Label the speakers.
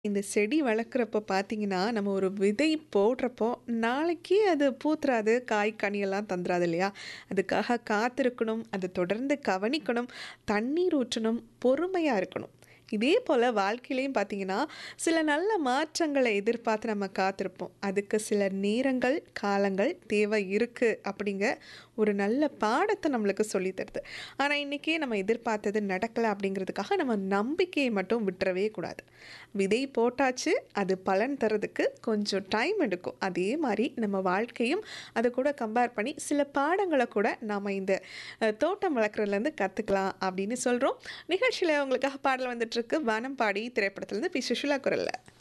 Speaker 1: இந்த செடி வளர்க்குறப்போ பார்த்தீங்கன்னா, நம்ம ஒரு விதை போடுறப்போ, நாளைக்கு அது பூத்துறாது, காய், கனியெல்லாம் தந்துராது இல்லையா? அதுக்காக காத்திருக்கணும், அத தொடர்ந்து கவனிக்கணும், தண்ணீர் ஊற்றணும், பொறுமையா இருக்கணும். இதே போல வாழ்க்கையிலயும் பார்த்தீங்கன்னா, சில நல்ல மாற்றங்கள எதிர்பார்த்து நம்ம காத்திருப்போம். அதுக்கு சில நேரங்கள், காலங்கள் தேவை இருக்கு அப்படிங்க ஒரு நல்ல பாடத்த நம்மளுக்கு சொல்லி தருது. ஆனா, இன்னைக்கே நம்ம எதிர்பார்த்தது நடக்கல அப்படிங்கிறதுக்காக நம்ம நம்பிக்கைய மட்டும் விட்டுறவே கூடாது. விதை போட்டாச்சு, அது பலன் தர்றதுக்கு கொஞ்சம் டைம் எடுக்கும். அதே மாரி நம்ம வாழ்க்கையும் அத கூட கம்பேர் பண்ணி சில பாடங்கள கூட நாம இந்த அ தோட்டம் வளர்க்குறதுலேருந்து கத்துக்கலாம் அப்படின்னு சொல்றோம். நிகழ்ச்சியில உங்களுக்காக பாடல் வந்துட்டுருக்கு. "வானம்பாடி" திரைப்படத்திலேருந்து பி. சுஷீலா குரல்ல.